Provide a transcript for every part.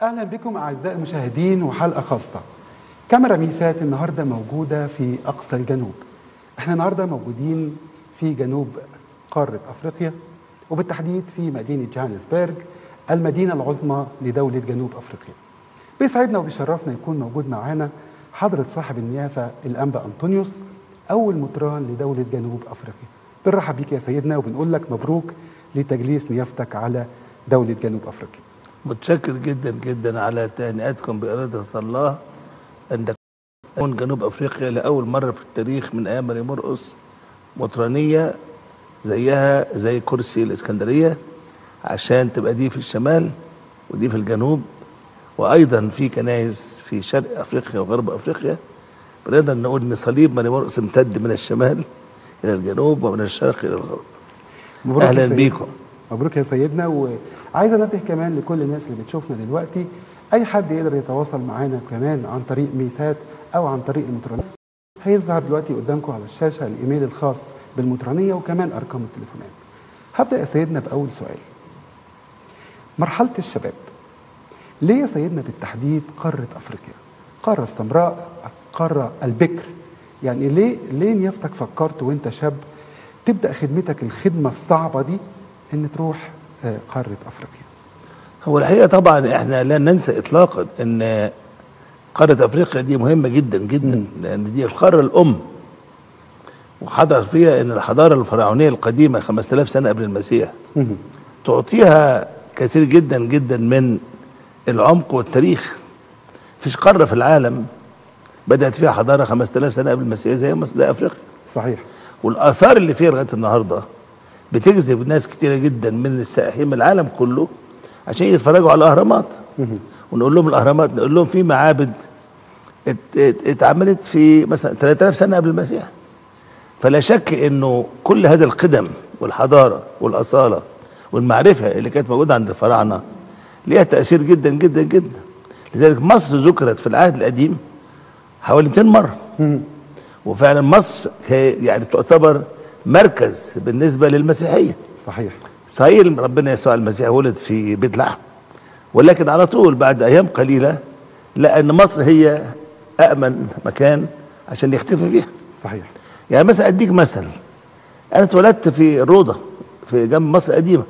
اهلا بكم اعزائي المشاهدين وحلقه خاصه كاميرا ميسات النهارده موجوده في اقصى الجنوب احنا النهارده موجودين في جنوب قاره افريقيا وبالتحديد في مدينه جوهانسبرج المدينه العظمى لدوله جنوب افريقيا بيسعدنا وبيشرفنا يكون موجود معانا حضره صاحب النيافه الانبا انطونيوس اول مطران لدوله جنوب افريقيا بنرحب بيك يا سيدنا وبنقول لك مبروك لتجليس نيافتك على دوله جنوب افريقيا متشكر جدا جدا على تهنئتكم بإرادة الله أن تكون جنوب أفريقيا لأول مرة في التاريخ من أيام ماري مرقس مطرانية زيها زي كرسي الإسكندرية عشان تبقى دي في الشمال ودي في الجنوب وأيضا في كنايس في شرق أفريقيا وغرب أفريقيا بنقدر نقول إن صليب ماري مرقس امتد من الشمال إلى الجنوب ومن الشرق إلى الغرب مبروك يا أهلا سيدنا. بيكم مبروك يا سيدنا وعايز انبه كمان لكل الناس اللي بتشوفنا دلوقتي اي حد يقدر يتواصل معانا كمان عن طريق ميسات او عن طريق المطرانيه هيظهر دلوقتي قدامكم على الشاشه الايميل الخاص بالمطرانيه وكمان ارقام التليفونات هبدا يا سيدنا باول سؤال مرحله الشباب ليه يا سيدنا بالتحديد قاره افريقيا القاره السمراء القاره البكر يعني ليه ليه نيافتك فكرت وانت شاب تبدا خدمتك الخدمه الصعبه دي ان تروح آه، قاره افريقيا هو الحقيقه طبعا احنا لا ننسى اطلاقا ان قاره افريقيا دي مهمه جدا جدا لان دي القاره الام وحضر فيها ان الحضاره الفرعونيه القديمه 5000 سنه قبل المسيح مهم. تعطيها كثير جدا جدا من العمق والتاريخ فيش قاره في العالم بدات فيها حضاره 5000 سنه قبل المسيح زي مصر زي افريقيا صحيح والاثار اللي فيها لغايه النهارده بتجذب ناس كتيره جدا من السائحين من العالم كله عشان يتفرجوا على الاهرامات مهم. ونقول لهم الاهرامات نقول لهم في معابد ات- ات- اتعملت في مثلا 3000 سنه قبل المسيح فلا شك انه كل هذا القدم والحضاره والاصاله والمعرفه اللي كانت موجوده عند الفراعنه ليها تاثير جدا جدا جدا لذلك مصر ذكرت في العهد القديم حوالي 200 مره مهم. وفعلا مصر هي- يعني تعتبر مركز بالنسبه للمسيحيه صحيح صحيح ربنا يسوع المسيح ولد في بيت لحم ولكن على طول بعد ايام قليله لقى ان مصر هي امن مكان عشان يختفي فيها صحيح يعني مثلا اديك مثل انا اتولدت في الروضه في جنب مصر القديمه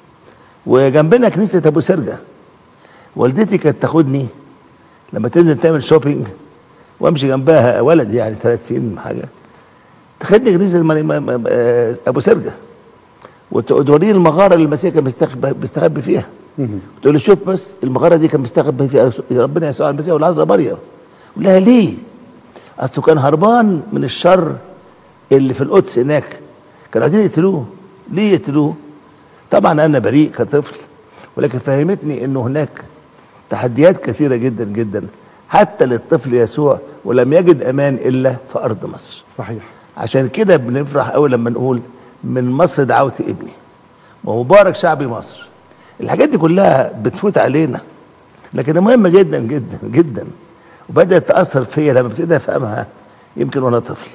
وجنبنا كنيسه ابو سرجه والدتي كانت تاخدني لما تنزل تعمل شوبينج وامشي جنبها ولد يعني ثلاث سنين حاجه تاخدني كنيسه المر- م- م- آه، ابو سرجه وت- وتوريني المغاره اللي المسيح كان بيستخبى بيستخبي فيها مهم. تقول له شوف بس المغاره دي كان مستخبي فيها ربنا يسوع المسيح والعذراء مريم يقول لها ليه؟ اصله كان هربان من الشر اللي في القدس هناك كانوا عايزين يقتلوه ليه يقتلوه؟ طبعا انا بريء كطفل ولكن فهمتني انه هناك تحديات كثيره جدا جدا حتى للطفل يسوع ولم يجد امان الا في ارض مصر صحيح عشان كده بنفرح قوي لما نقول من مصر دعوت ابني ومبارك شعبي مصر الحاجات دي كلها بتفوت علينا لكن مهمه جدا جدا جدا وبدات تاثر فيا لما ابتدي افهمها يمكن وانا طفل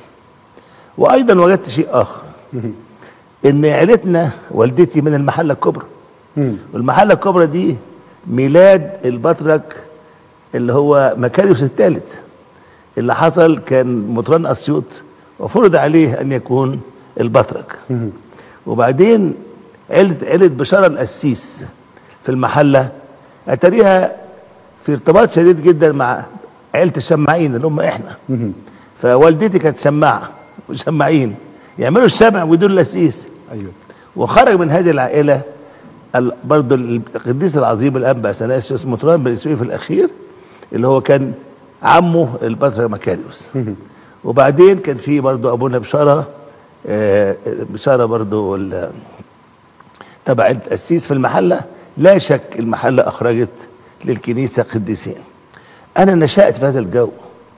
وايضا وجدت شيء اخر مهم. ان عيلتنا والدتي من المحله الكبرى مم. والمحله الكبرى دي ميلاد البطرك اللي هو مكاريوس الثالث اللي حصل كان مطران اسيوط وفرض عليه ان يكون البطرك مهم. وبعدين عيلة عيلة بشارة القسيس في المحلة أتاريها في ارتباط شديد جدا مع عيلة الشماعين اللي هم إحنا مهم. فوالدتي كانت شماعة وشماعين يعملوا الشمع ويدوا القسيس ايوه وخرج من هذه العائلة ال- برضو القديس العظيم الأب أثناسيوس مطران بن في الأخير اللي هو كان عمه البطرك مكاريوس مهم. وبعدين كان في برضو ابونا بشاره آه، بشاره برضو ال- تبع القسيس في المحله لا شك المحله اخرجت للكنيسه قديسين انا نشات في هذا الجو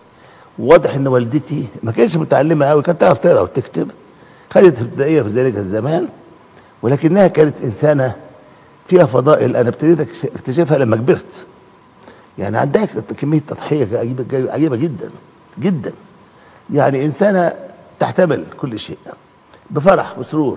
واضح ان والدتي ما كانتش متعلمه قوي كانت تعرف تقرا وتكتب خدت ابتدائيه في ذلك الزمان ولكنها كانت انسانه فيها فضائل انا ابتديت أكش- اكتشفها لما كبرت يعني عندها كميه تضحيه عجيبه عجيبه جدا جدا يعني انسانه تحتمل كل شيء بفرح وسرور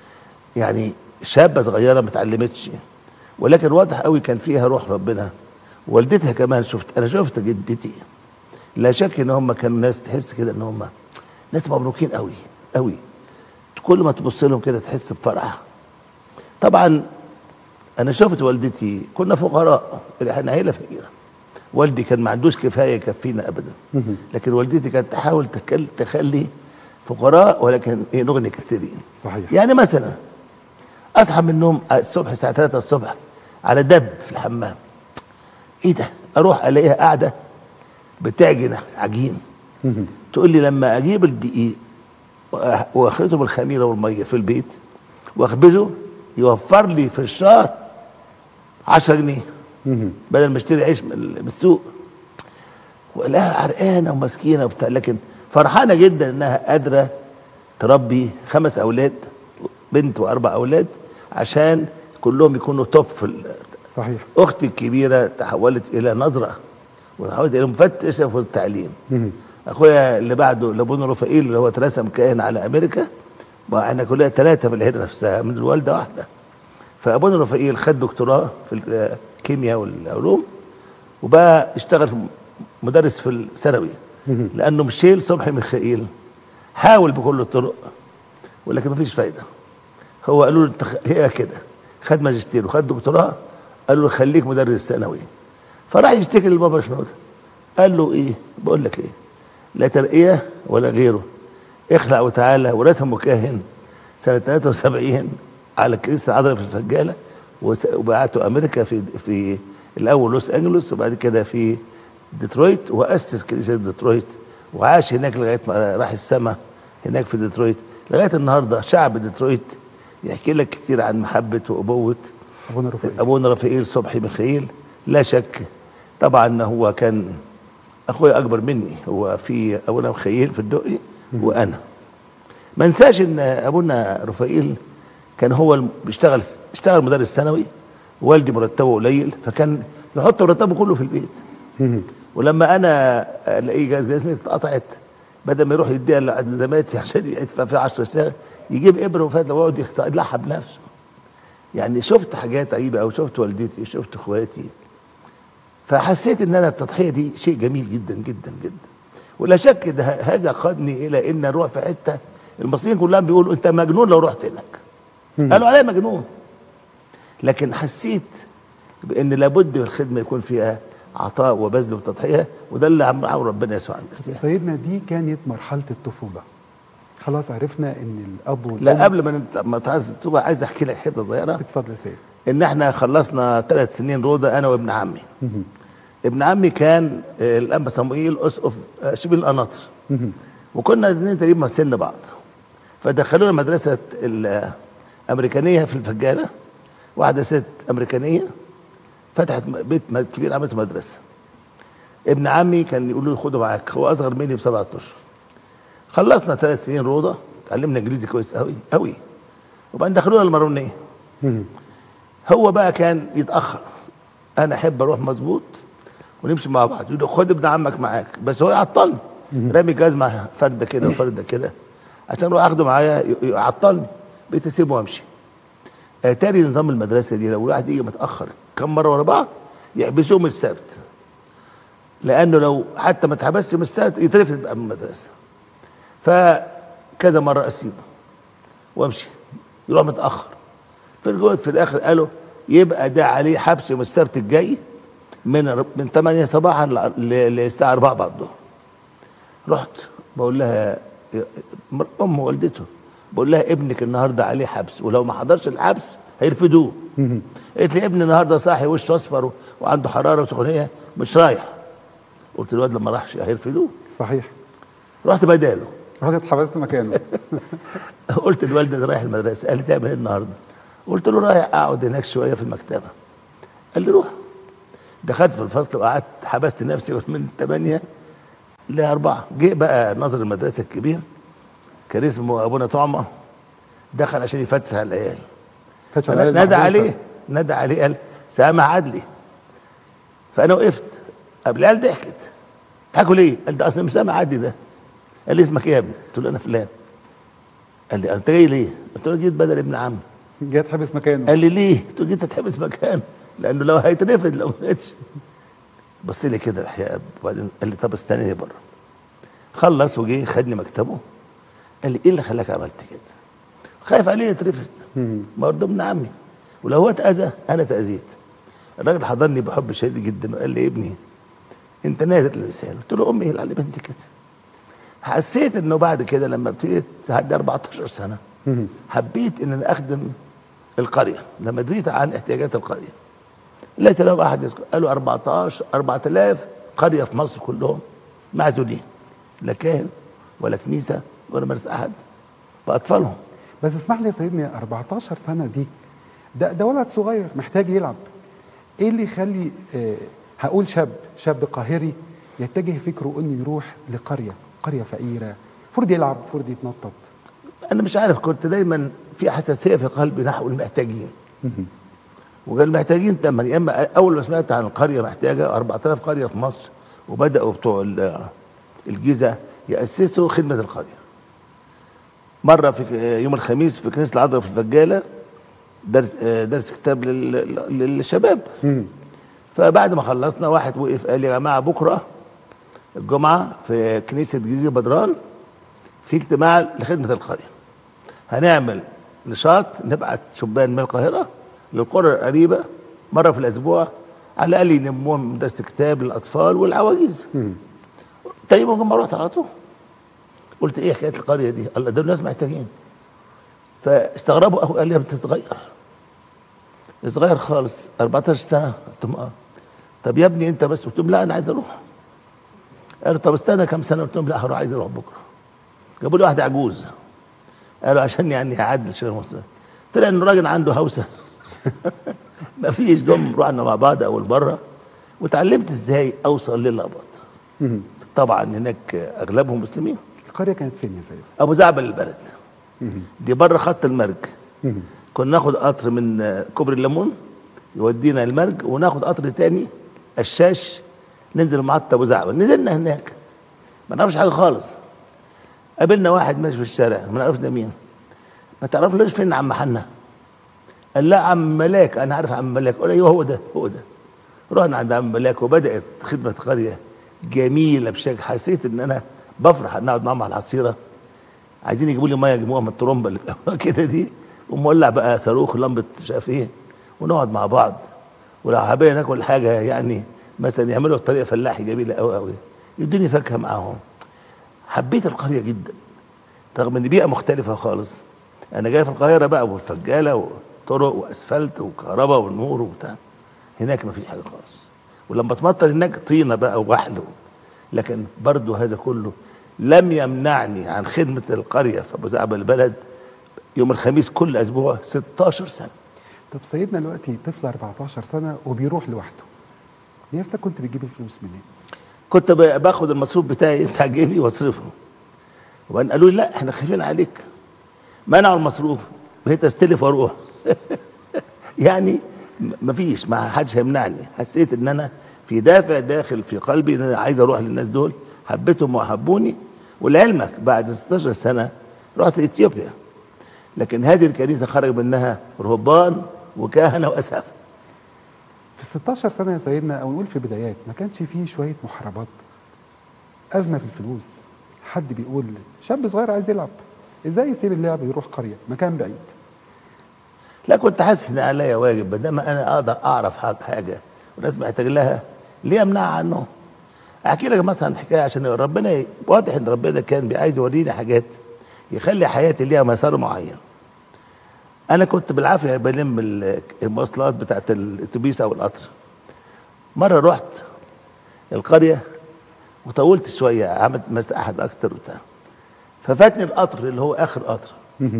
يعني شابه صغيره ما اتعلمتش ولكن واضح قوي كان فيها روح ربنا والدتها كمان شفت انا شفت جدتي لا شك ان هم كانوا ناس تحس كده ان هم ناس مبروكين قوي قوي كل ما تبص لهم كده تحس بفرح طبعا انا شفت والدتي كنا فقراء احنا عيله فقيره والدي كان ما عندوش كفايه يكفينا ابدا لكن والدتي كانت تحاول تكل تخلي فقراء ولكن ايه نغني كثيرين صحيح يعني مثلا اصحى من النوم الصبح الساعه 3 الصبح على دب في الحمام ايه ده اروح الاقيها قاعده بتعجن عجين تقول لي لما اجيب الدقيق وأ- واخلطه بالخميره والميه في البيت واخبزه يوفر لي في الشهر 10 جنيه بدل ما اشتري عيش من ال- من السوق ولاها عرقانه ومسكينه وبتاع لكن فرحانه جدا انها قادره تربي خمس اولاد بنت واربع اولاد عشان كلهم يكونوا توب في ال- صحيح اختي الكبيره تحولت الى نظره وتحولت الى مفتشه في التعليم اخويا اللي بعده لابونا رفائيل اللي هو اترسم كائن على امريكا واحنا كلنا ثلاثه من العيله نفسها من الوالده واحده فابونا رفائيل خد دكتوراه في الكيمياء والعلوم وبقى اشتغل في مدرس في الثانوي لانه مشيل صبحي ميخائيل حاول بكل الطرق ولكن مفيش فايده هو قالوا له انت خ- هي كده خد ماجستير وخد دكتوراه قالوا له خليك مدرس ثانوي فراح يشتكي لبابا شنودة قال له ايه بقول لك ايه لا ترقيه ولا غيره اخلع وتعالى ورسمه كاهن سنه 73 على الكنيسه العذراء في الفجاله وس- وبعته امريكا في في الاول لوس انجلوس وبعد كده في ديترويت واسس كنيسه ديترويت وعاش هناك لغايه ما راح السماء هناك في ديترويت لغايه النهارده شعب ديترويت يحكي لك كتير عن محبه وابوه ابونا رفائيل ابونا رفائيل صبحي ميخائيل لا شك طبعا هو كان اخويا اكبر مني هو في ابونا ميخائيل في الدقي وانا ما انساش ان ابونا رفائيل كان هو الم- بيشتغل اشتغل مدرس ثانوي والدي مرتبه قليل فكان يحط مرتبه كله في البيت ولما انا الاقيه جهاز جزمتي اتقطعت بدل ما يروح يديها لزماتي عشان يدفع فيها 10 ساعه يجيب ابره وفتله ويقعد يقطع- يلحق بنفسه يعني شفت حاجات عجيبه او شفت والدتي شفت اخواتي فحسيت ان انا التضحيه دي شيء جميل جدا جدا جدا ولا شك ده هذا قادني الى ان اروح في حته المصريين كلهم بيقولوا انت مجنون لو رحت هناك قالوا عليا مجنون لكن حسيت بان لابد من الخدمه يكون فيها عطاء وبذل وتضحيه وده اللي عم عمل ربنا يسوع يا المسيح سيدنا دي كانت مرحله الطفوله خلاص عرفنا ان الاب والام لا قبل ما نت- ما تعرف تبقى عايز احكي لك حته صغيره اتفضل يا سيد ان احنا خلصنا ثلاث سنين روضه انا وابن عمي ابن عمي كان آه، الانبا صموئيل اسقف آه، شبيل القناطر وكنا الاثنين تقريبا سن بعض فدخلونا مدرسه الامريكانيه في الفجاله واحده ست امريكانيه فتحت م- بيت م- كبير عملت مدرسه ابن عمي كان يقول له خده معاك هو اصغر مني بسبعة اشهر خلصنا ثلاث سنين روضه اتعلمنا انجليزي كويس قوي قوي وبعدين دخلونا المارونيه هو بقى كان يتاخر انا احب اروح مظبوط ونمشي مع بعض يقول له خد ابن عمك معاك بس هو يعطلني رامي جزمه فرده كده وفرده كده عشان اروح اخده معايا ي- يعطلني بقيت اسيبه وامشي اتاري نظام المدرسه دي لو الواحد يجي متاخر كم مره ورا بعض يحبسوه من السبت لانه لو حتى ما اتحبسش من السبت يترفد بقى من المدرسه فكذا مره اسيبه وامشي يروح متاخر في الجواد في الاخر قالوا يبقى ده عليه حبس من السبت الجاي من من 8 صباحا ل- ل- للساعه 4 بعد الظهر رحت بقول لها يا- مر- ام والدته بقول لها ابنك النهارده عليه حبس ولو ما حضرش الحبس هيرفدوه قالت لي ابني النهارده صاحي وشه اصفر و- وعنده حراره وسخونيه مش رايح قلت الواد لما راحش هيرفدوه صحيح رحت بداله رحت اتحبست مكانه قلت الوالده ده رايح المدرسه قال لي تعمل ايه النهارده؟ قلت له رايح اقعد هناك شويه في المكتبه قال لي روح دخلت في الفصل وقعدت حبست نفسي من 8 ل 4 جه بقى ناظر المدرسه الكبير كان اسمه ابونا طعمه دخل عشان يفتش على العيال فتش على نادى عليه نادى عليه قال سامح عدلي فانا وقفت قبل العيال ضحكت ضحكوا ليه؟ قال ده اصل مش سامح عدلي ده قال لي اسمك ايه يا ابني؟ قلت له انا فلان قال لي انت جاي ليه؟ قلت له جيت بدل ابن عمي جاي اتحبس مكانه قال لي ليه؟ قلت له جيت اتحبس مكانه لانه لو هيترفد لو ما جتش بص لي كده الحقيقه وبعدين قال لي طب استني بره خلص وجه خدني مكتبه قال لي ايه اللي خلاك عملت كده خايف عليه يترفد برضه ابن عمي ولو هو اتاذى انا اتاذيت الراجل حضرني بحب شديد جدا وقال لي ابني انت نادر اللسان قلت له امي هي اللي علمتني كده حسيت انه بعد كده لما ابتديت تعدي 14 سنه حبيت ان انا اخدم القريه لما دريت عن احتياجات القريه ليس لهم احد يذكر قالوا 14 4000 قريه في مصر كلهم معزولين لا كاهن ولا كنيسه ولا مدرسه احد باطفالهم بس اسمح لي يا سيدنا 14 سنه دي ده ده ولد صغير محتاج يلعب ايه اللي يخلي آه هقول شاب شاب قاهري يتجه فكره انه يروح لقريه قريه فقيره المفروض يلعب المفروض يتنطط انا مش عارف كنت دايما في حساسيه في قلبي نحو المحتاجين وقال المحتاجين تمام يا اما اول ما سمعت عن القريه محتاجه 4000 قريه في مصر وبداوا بتوع ال- الجيزه ياسسوا خدمه القريه مره في يوم الخميس في كنيسه العذراء في الفجاله درس آه، درس كتاب لل- للشباب فبعد ما خلصنا واحد وقف قال يا جماعه بكره الجمعه في كنيسه جزيره بدران في اجتماع لخدمه القريه هنعمل نشاط نبعت شبان من القاهره للقرى القريبه مره في الاسبوع على الاقل يلموهم مدرسه كتاب للاطفال والعواجيز تاني يوم الجمعه رحت على طول قلت ايه حكايه القريه دي؟ الله دول ناس محتاجين فاستغربوا قوي قال لي يا بتتغير صغير خالص 14 سنه قلت لهم اه طب يا ابني انت بس قلت لهم لا انا عايز اروح قالوا طب استنى كام سنه قلت لهم لا هروح عايز اروح بكره جابوا لي واحد عجوز قالوا عشان يعني هعدل شويه مصر. طلع انه راجل عنده هوسه ما فيش جم رحنا مع بعض اول مره وتعلمت ازاي اوصل للقبط طبعا هناك اغلبهم مسلمين القريه كانت فين يا سيد ابو زعبل البلد دي بره خط المرج كنا ناخد قطر من آه، كوبري الليمون يودينا المرج وناخد قطر تاني الشاش ننزل محطه ابو زعبل نزلنا هناك ما نعرفش حاجه خالص قابلنا واحد ماشي في الشارع ما نعرفش ده مين ما تعرفلوش فين عم حنا قال لا عم ملاك انا عارف عم ملاك قال ايوه هو ده هو ده رحنا عند عم ملاك وبدات خدمه قريه جميله بشكل حسيت ان انا بفرح ان اقعد معاهم على العصيره عايزين يجيبوا لي ميه يجيبوها من الترومبه اللي بتبقى كده دي ومولع بقى صاروخ لمبه مش عارف ايه ونقعد مع بعض ولو حابين ناكل حاجه يعني مثلا يعملوا بطريقه فلاحي جميله قوي قوي يدوني فاكهه معاهم حبيت القريه جدا رغم ان بيئه مختلفه خالص انا جاي في القاهره بقى والفجاله وطرق واسفلت وكهرباء ونور وبتاع هناك ما فيش حاجه خالص ولما تمطر هناك طينه بقى ووحل لكن برضو هذا كله لم يمنعني عن خدمه القريه في ابو زعبل البلد يوم الخميس كل اسبوع 16 سنه طب سيدنا دلوقتي طفل 14 سنه وبيروح لوحده نيفتك كنت بتجيب الفلوس منين؟ كنت ب- باخد المصروف بتاعي بتاع جيبي واصرفه وبعدين قالوا لي لا احنا خايفين عليك منعوا المصروف بقيت استلف واروح يعني م- مفيش ما حدش هيمنعني حسيت ان انا في دافع داخل في قلبي ان انا عايز اروح للناس دول حبيتهم وحبوني ولعلمك بعد 16 سنه رحت اثيوبيا لكن هذه الكنيسه خرج منها رهبان وكهنه واسقفه في 16 سنه يا سيدنا او نقول في بدايات ما كانش فيه شويه محاربات ازمه في الفلوس حد بيقول شاب صغير عايز يلعب ازاي يسيب اللعب ويروح قريه مكان بعيد لا كنت حاسس ان عليا واجب بدل ما انا اقدر اعرف حاجه حاجه والناس محتاج لها ليه امنعها عنه احكي لك مثلا حكايه عشان ربنا ي- واضح ان ربنا كان عايز يوريني حاجات يخلي حياتي ليها مسار معين انا كنت بالعافيه بلم ال- المواصلات بتاعت الاتوبيس او القطر مره رحت القريه وطولت شويه عملت مساحه اكتر وبتاع ففاتني القطر اللي هو اخر قطر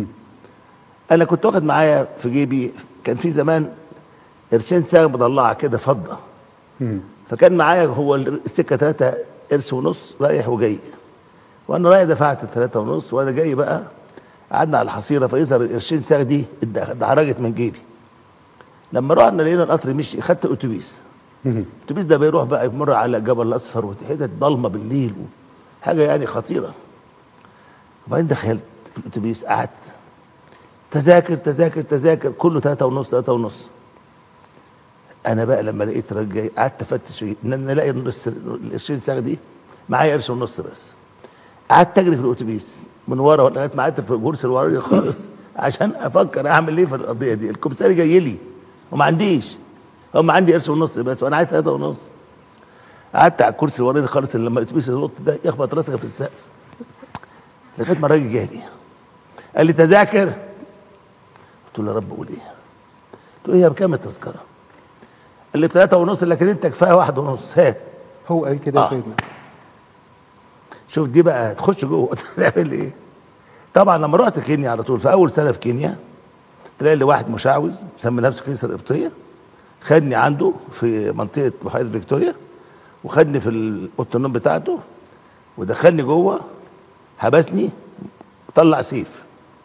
انا كنت واخد معايا في جيبي كان في زمان قرشين ساغ مضلعه كده فضه فكان معايا هو السكه ثلاثة قرش ونص رايح وجاي وانا رايح دفعت ثلاثة ونص وانا جاي بقى قعدنا على الحصيره فيظهر القرشين ساغ دي اتدحرجت من جيبي لما رحنا لقينا القطر مشي خدت اتوبيس الاتوبيس ده بيروح بقى يمر على جبل الاصفر وحتت ضلمه بالليل حاجه يعني خطيره وبعدين دخلت في الاتوبيس قعدت تذاكر تذاكر تذاكر كله ثلاثة ونص ثلاثة ونص انا بقى لما لقيت راجل جاي قعدت افتش فيه ان انا الاقي النص ال 20 ساعه دي معايا قرش ونص بس قعدت اجري في الاتوبيس من ورا لغايه ما قعدت في الكرسي الوراني خالص عشان افكر اعمل ايه في القضيه دي الكمثري جاي لي وما عنديش هم عندي قرش ونص بس وانا عايز ثلاثه ونص قعدت على الكرسي الوراني خالص اللي لما الاتوبيس ينط ده يخبط راسك في السقف لغايه ما الراجل جالي قال لي تذاكر قلت له يا رب قول ايه قلت له هي بكام التذكره قال لي بثلاثة ونص لكن انت كفايه واحد ونص هات هو قال كده يا آه. سيدنا شوف دي بقى تخش جوه تعمل ايه طبعا لما رحت كينيا على طول في اول سنه في كينيا تلاقي لي واحد مشعوذ مسمي نفسه كنيسه القبطيه خدني عنده في منطقه بحيره فيكتوريا وخدني في ال- اوضه النوم بتاعته ودخلني جوه حبسني وطلع سيف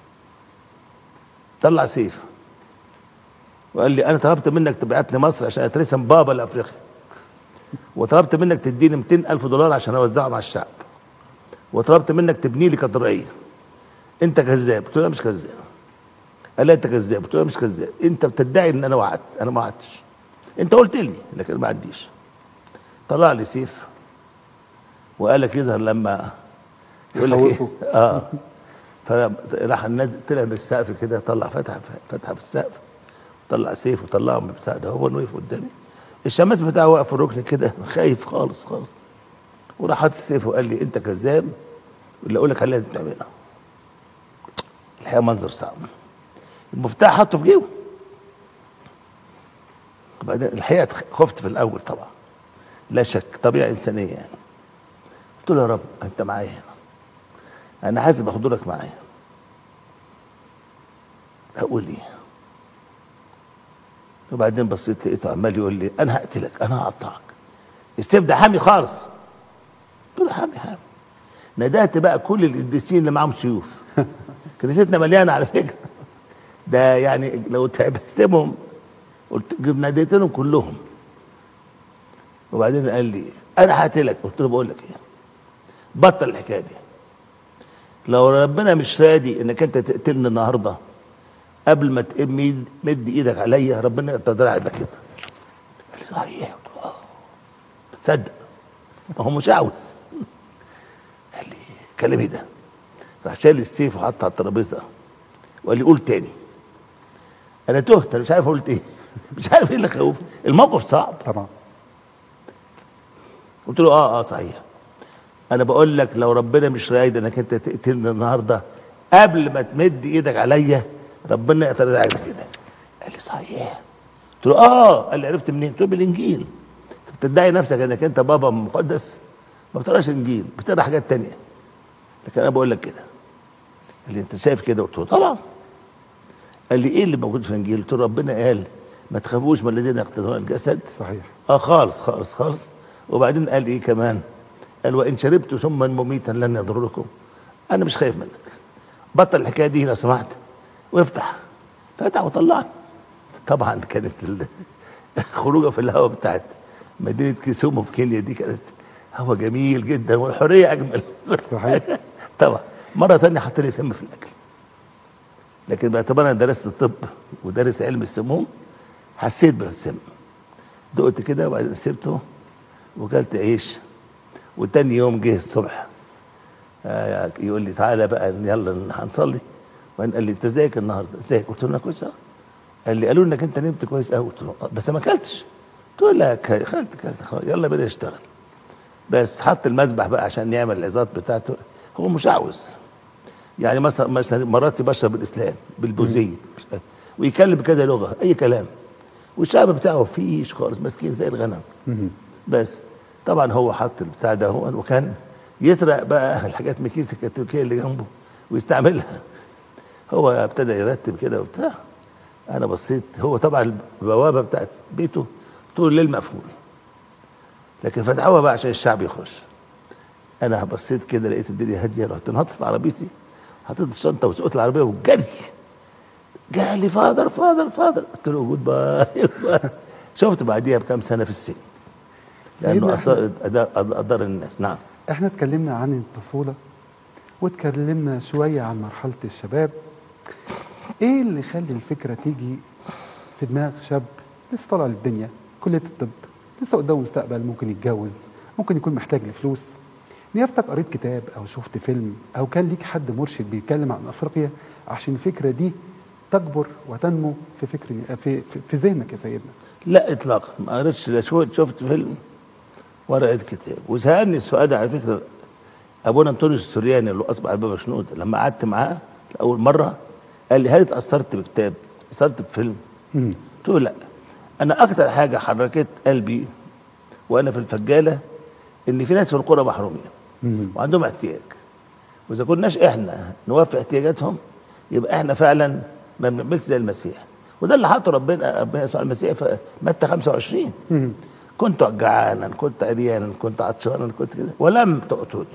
طلع سيف وقال لي انا طلبت منك تبعتني مصر عشان اترسم بابا لافريقيا وطلبت منك تديني 200 الف دولار عشان اوزعهم على الشعب وطلبت منك تبني لي كاتدرائيه انت كذاب قلت له لا مش كذاب قال لي انت كذاب قلت له لا مش كذاب انت بتدعي ان انا وعدت انا ما وعدتش انت قلت لي لكن ما عنديش طلع لي سيف وقال لك يظهر لما يقول لك ايه يخوفه. اه فراح نازل طلع بالسقف كده طلع فتحه فتحه في السقف طلع سيف وطلعه من البتاع ده هو وقف قدامي الشماس بتاعه واقف في الركن كده خايف خالص خالص وراح حاطط السيف وقال لي انت كذاب اللي اقول لك عليه لازم تعملها الحقيقه منظر صعب المفتاح حطه في جيبه وبعدين الحقيقه خفت في الاول طبعا لا شك طبيعه انسانيه يعني قلت له يا رب انت معايا هنا انا حاسس بحضورك معايا اقول ايه وبعدين بصيت لقيته عمال يقول لي انا هقتلك انا هقطعك السيف ده حامي خالص قلت له حامي حامي ندهت بقى كل القديسين اللي معاهم سيوف كنيستنا مليانه على فكره ده يعني لو تحسبهم قلت جب ناديت لهم كلهم وبعدين قال لي انا هقتلك قلت له بقول لك ايه بطل الحكايه دي لو ربنا مش راضي انك انت تقتلني النهارده قبل ما تمد مد ايدك عليا ربنا يقطع دراعي ده كده قال لي صحيح قلت له اه صدق ما هو مش عاوز قال لي كلام ايه ده راح شايل السيف وحطه على الترابيزه وقال لي قول تاني انا تهت انا مش عارف قلت ايه مش عارف ايه اللي خوفني الموقف صعب طبعا قلت له اه اه صحيح انا بقول لك لو ربنا مش رايد انك انت تقتلني النهارده قبل ما تمد ايدك عليا ربنا يقتل ده كده قال لي صحيح قلت له اه قال لي عرفت منين قلت له بالانجيل انت بتدعي نفسك انك انت بابا مقدس ما بتقراش انجيل بتقرا حاجات تانية لكن انا بقول لك كده قال لي انت شايف كده قلت له طبعا قال لي ايه اللي موجود في الانجيل قلت له ربنا قال ما تخافوش من الذين يقتلون الجسد صحيح اه خالص خالص خالص وبعدين قال ايه كمان قال وان شربت سما مميتا لن يضركم انا مش خايف منك بطل الحكايه دي لو سمحت وافتح فتح وطلعني طبعا كانت ال- الخروجه في الهواء بتاعت مدينه كيسومو في كينيا دي كانت هوا جميل جدا والحريه اجمل صحيح. طبعا مره ثانيه حط لي سم في الاكل لكن باعتبار انا درست الطب ودارس علم السموم حسيت بالسم دقت كده وبعدين سبته وكلت عيش وتاني يوم جه الصبح آه، يقول لي تعالى بقى يلا هنصلي وبعدين قال لي انت ازيك النهارده ازيك قلت له انا كويس أوي. قال لي قالوا انك انت نمت كويس قوي قلت له آه، بس ما اكلتش قلت له لا ك- اكلت كلت خلاص، يلا بينا نشتغل بس حط المذبح بقى عشان يعمل العظات بتاعته هو مش عاوز يعني مثلا مثلا مرات يبشر بالاسلام بالبوذيه ويكلم كذا لغه اي كلام والشعب بتاعه فيش خالص مسكين زي الغنم مهم. بس طبعا هو حط البتاع ده هو وكان يسرق بقى الحاجات من كيس الكتريكيه اللي جنبه ويستعملها هو ابتدى يرتب كده وبتاع انا بصيت هو طبعا البوابه بتاعت بيته طول الليل مقفول لكن فتحوها بقى عشان الشعب يخش انا بصيت كده لقيت الدنيا هاديه رحت نهضت في عربيتي حطيت الشنطه وسقت العربيه وجري قال لي فاضل فاضل فاضل قلت له جود باي شفت بعديها بكام سنه في السجن لانه سيدنا أص- أدار- اضر الناس نعم احنا اتكلمنا عن الطفولة واتكلمنا شوية عن مرحلة الشباب ايه اللي يخلي الفكرة تيجي في دماغ شاب لسه طالع للدنيا كليه الطب لسه قدامه مستقبل ممكن يتجوز ممكن يكون محتاج لفلوس نيافتك قريت كتاب او شفت فيلم او كان ليك حد مرشد بيتكلم عن افريقيا عشان الفكره دي تكبر وتنمو في فكر في في, في ذهنك يا سيدنا لا اطلاقا ما قريتش لا شو- شفت فيلم ولا قريت كتاب وسالني السؤال ده على فكره ابونا انطونيوس السورياني اللي اصبح البابا شنود لما قعدت معاه لاول مره قال لي هل اتاثرت بكتاب؟ اتاثرت بفيلم؟ مم. قلت له لا انا اكتر حاجه حركت قلبي وانا في الفجاله ان في ناس في القرى محرومين مم. وعندهم احتياج واذا كناش احنا نوفي احتياجاتهم يبقى احنا فعلا ما بنعملش زي المسيح وده اللي حاطه ربنا ربنا يسوع المسيح في متى 25 مم. كنت جعانا كنت عريانا كنت عطشانا كنت كده ولم تعطوني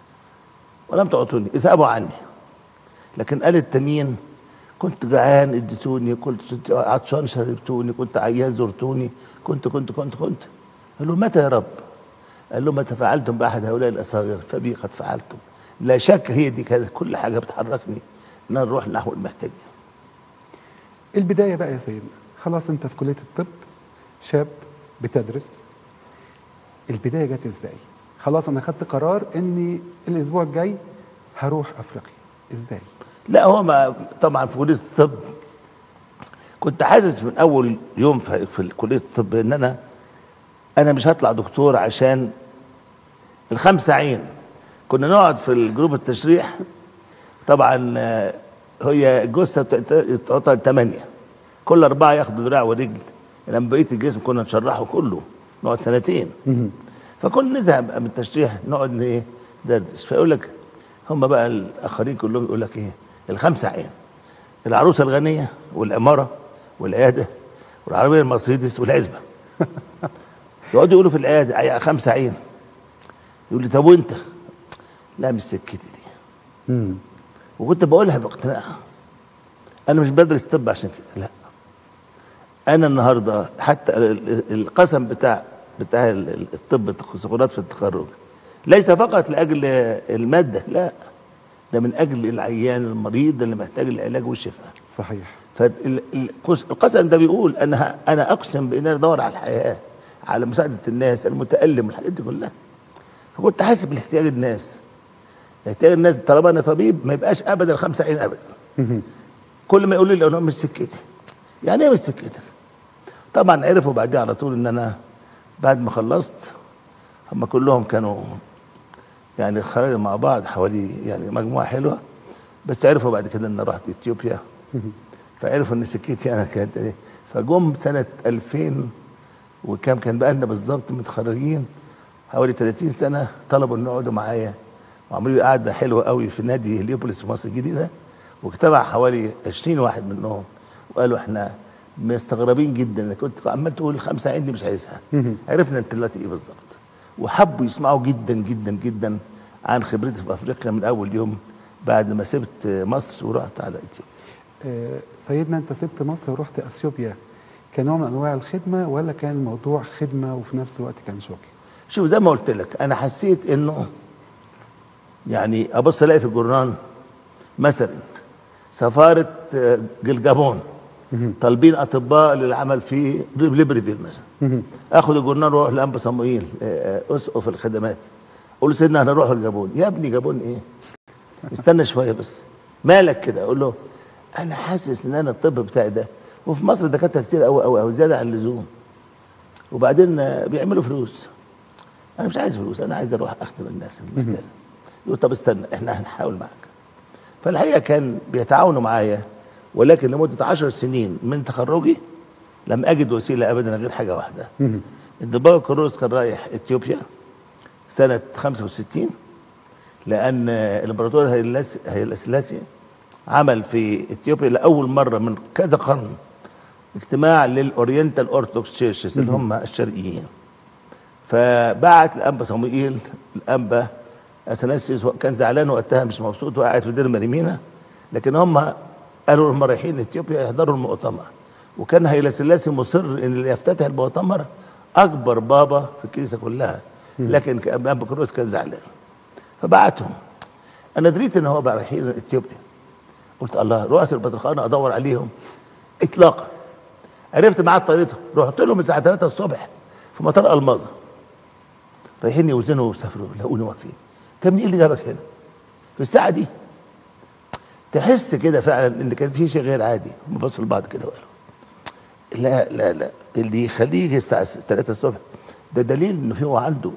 ولم تعطوني اذهبوا عني لكن قال التانيين كنت جعان اديتوني كنت عطشان شربتوني كنت عيان زرتوني كنت كنت كنت كنت قال له متى يا رب قال له متى فعلتم باحد هؤلاء الاصاغر فبي قد فعلتم لا شك هي دي كانت كل حاجه بتحركني ان أنا نروح نحو المحتاجين البدايه بقى يا سيدنا خلاص انت في كليه الطب شاب بتدرس البدايه جت ازاي خلاص انا خدت قرار اني الاسبوع الجاي هروح افريقيا ازاي لا هو ما طبعا في كليه الطب كنت حاسس من اول يوم في, في كليه الطب ان انا انا مش هطلع دكتور عشان الخمسه عين كنا نقعد في الجروب التشريح طبعا آه، هي الجثه بتقطع ثمانيه كل اربعه ياخدوا دراع ورجل لما بقيه الجسم كنا نشرحه كله نقعد سنتين مم. فكنا نزهق من التشريح نقعد ن- ايه ندردش فيقول لك هم بقى الاخرين كلهم يقول لك ايه الخمسه عين العروسه الغنيه والعماره والعياده والعربيه المرسيدس والعزبه يقعدوا يقولوا في العياده عي- خمسه عين يقول لي طب وانت لا مش سكتي دي مم. وكنت بقولها باقتناع انا مش بدرس طب عشان كده لا انا النهارده حتى ال- ال- القسم بتاع بتاع ال- ال- الطب التخصصات في التخرج ليس فقط لاجل الماده لا ده من اجل العيان المريض اللي محتاج العلاج والشفاء صحيح فالقسم ده بيقول انا ه- انا اقسم بان انا ادور على الحياه على مساعده الناس المتالم والحاجات دي كلها فكنت حاسس باحتياج الناس احتياج الناس طالما انا طبيب ما يبقاش ابدا خمسة عين ابدا مم. كل ما يقول لي انا مش سكتي يعني ايه مش سكتك طبعا عرفوا بعدين على طول ان انا بعد ما خلصت هم كلهم كانوا يعني خرجنا مع بعض حوالي يعني مجموعه حلوه بس عرفوا بعد كده ان رحت اثيوبيا فعرفوا ان سكتي انا كانت ايه فجم سنه 2000 وكام كان بقى لنا بالظبط متخرجين حوالي 30 سنه طلبوا ان يقعدوا معايا وعملوا لي قعده حلوه قوي في نادي هليوبوليس في مصر الجديده واجتمع حوالي 20 واحد منهم وقالوا احنا مستغربين جدا انك كنت عمال تقول الخمسه عندي مش عايزها مهم. عرفنا انت دلوقتي ايه بالظبط وحبوا يسمعوا جدا جدا جدا عن خبرتي في افريقيا من اول يوم بعد ما سبت مصر ورحت على اثيوبيا آه، سيدنا انت سبت مصر ورحت اثيوبيا كنوع من انواع الخدمه ولا كان الموضوع خدمه وفي نفس الوقت كان شغل؟ شوف زي ما قلت لك انا حسيت انه يعني ابص الاقي في الجورنال مثلا سفاره آه، الجابون مهم. طالبين اطباء للعمل في ليبريفيل مثلا مهم. اخد الجورنال واروح لانبا صموئيل آه، آه، اسقف الخدمات اقول له سيدنا هنروح الجابون يا ابني جابون ايه استنى شويه بس مالك كده اقول له انا حاسس ان انا الطب بتاعي ده وفي مصر دكاتره كتير قوي قوي قوي زياده عن اللزوم وبعدين آه، بيعملوا فلوس انا مش عايز فلوس انا عايز اروح اخدم الناس المحتاجه يقول طب استنى احنا هنحاول معاك فالحقيقه كان بيتعاونوا معايا ولكن لمده عشر سنين من تخرجي لم اجد وسيله ابدا غير حاجه واحده مهم. الدبابة كروز كان رايح اثيوبيا سنة 65 لأن الإمبراطور هيلاس- هيلا سلاسي عمل في اثيوبيا لأول مرة من كذا قرن اجتماع للأورينتال أورثوكس تشيرشز اللي هم الشرقيين فبعت لأنبا صموئيل الأنبا أثناسيوس كان زعلان وقتها مش مبسوط وقاعد في دير مريمينا لكن هم قالوا هم رايحين اثيوبيا يحضروا المؤتمر وكان هيلا سلاسي مصر ان اللي يفتتح المؤتمر اكبر بابا في الكنيسه كلها لكن كان ابا كروس كان زعلان فبعتهم انا دريت ان هو بقى رايحين اثيوبيا قلت الله رحت البطرخانه ادور عليهم اطلاقا عرفت ميعاد طيارته رحت لهم الساعه 3 الصبح في مطار الماظه رايحين يوزنوا ويسافروا لقوني واقفين طب ايه اللي جابك هنا في الساعه دي تحس كده فعلا ان كان في شيء غير عادي هم بصوا لبعض كده وقالوا لا لا لا اللي يخليه يجي الساعه 3 الصبح ده دليل انه هو عنده